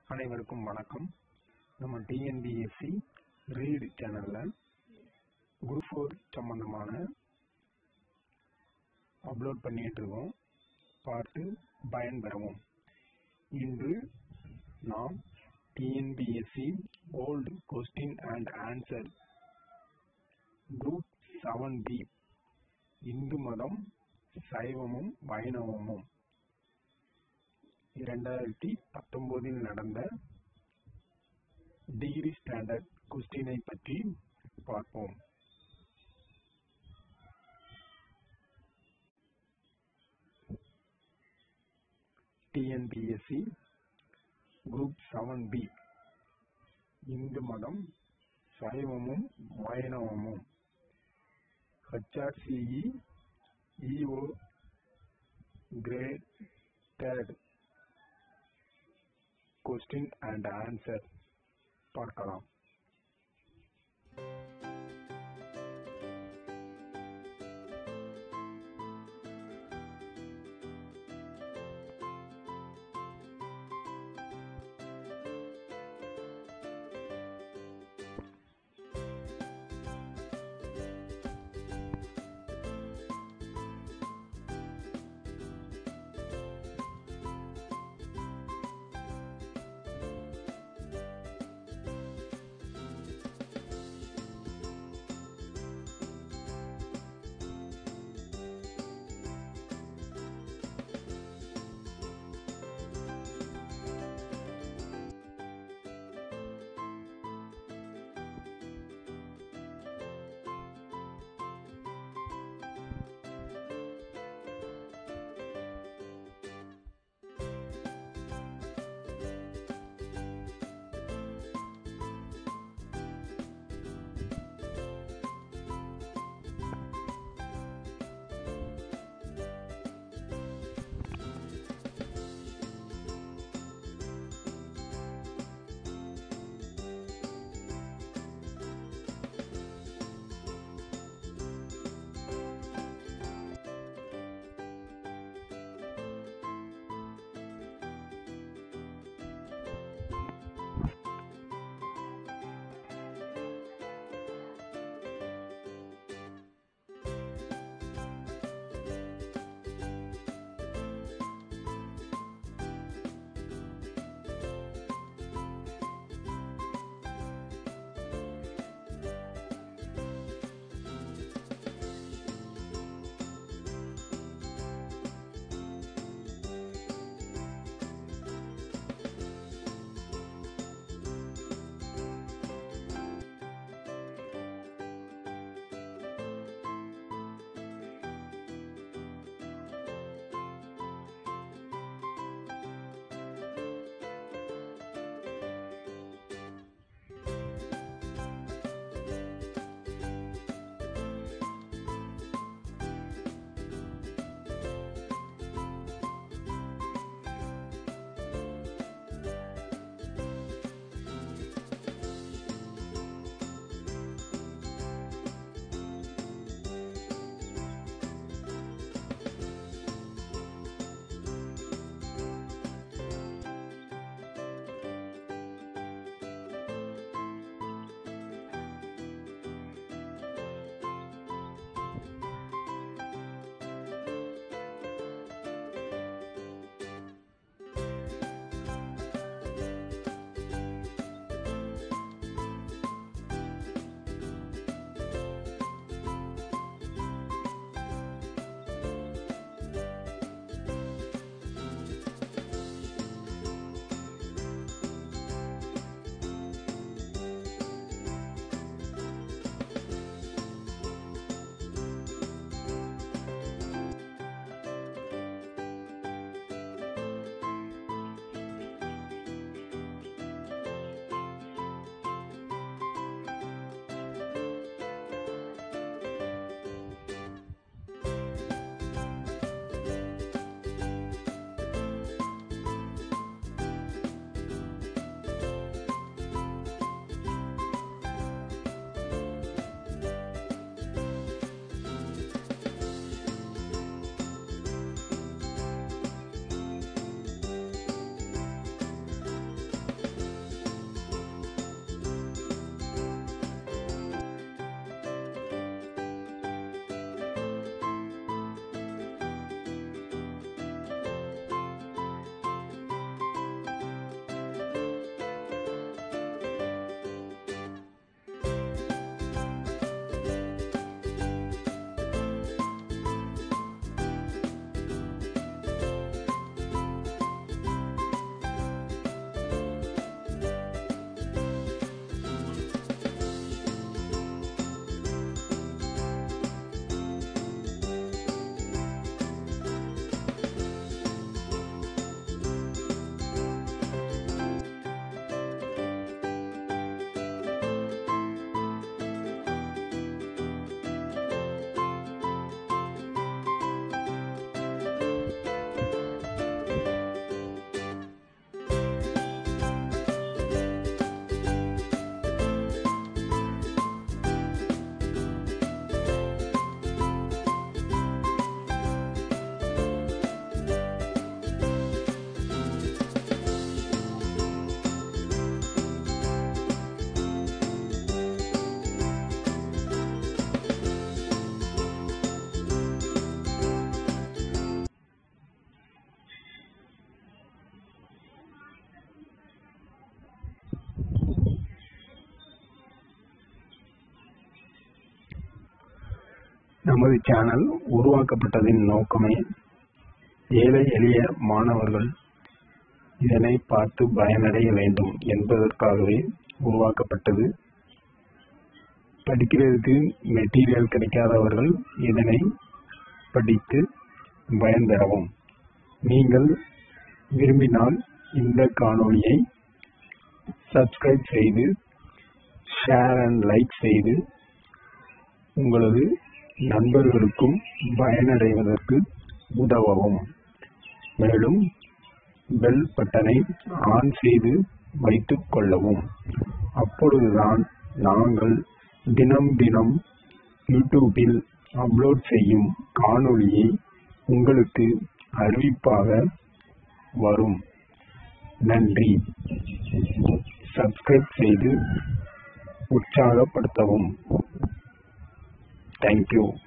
அனைவருக்கும் வணக்கம் நம்ம டிஎன்பிஎஸ்சி ரீட் சேனலில் குரூப் ஃபோர் சம்மந்தமான அப்லோட் பண்ணிட்டு இருக்கோம் பார்த்து பயன்பெறவும் இன்று நாம் TNPSC old question and answer group seven B Hindu மதம் சைவமும் வைணவமும் இரண்டாயிரத்தி பத்தொன்பதில் நடந்த டிகிரி ஸ்டாண்டர்ட் கொஸ்டினை பற்றி பார்ப்போம் TNPSC group seven B Hindu மதம் சைவமும் வைணவமும் HRCE EO grade third question and answer பார்க்கலாம் நமது சேனல் உருவாக்கப்பட்டதின் நோக்கமே ஏழை எளிய மாணவர்கள் இதனை பார்த்து பயனடைய வேண்டும் என்பதற்காகவே உருவாக்கப்பட்டது படிக்கிறதுக்கு மெட்டீரியல் கிடைக்காதவர்கள் இதனை படித்து பயன்பெறவும் நீங்கள் விரும்பினால் இந்த காணொளியை சப்ஸ்கிரைப் செய்து ஷேர் அண்ட் லைக் செய்து உங்களது நண்பர்களுக்கும் பயனடைவதற்கு உதவவும் மேலும் பெல் பட்டனை ஆன் செய்து வைத்துக் கொள்ளவும் அப்பொழுதுதான் நாங்கள் தினம் தினம் யூடியூபில் அப்லோட் செய்யும் காணொளியை உங்களுக்கு அறிவிப்பாக வரும் நன்றி சப்ஸ்கிரைப் செய்து உற்சாகப்படுத்தவும் தேங்க்யூ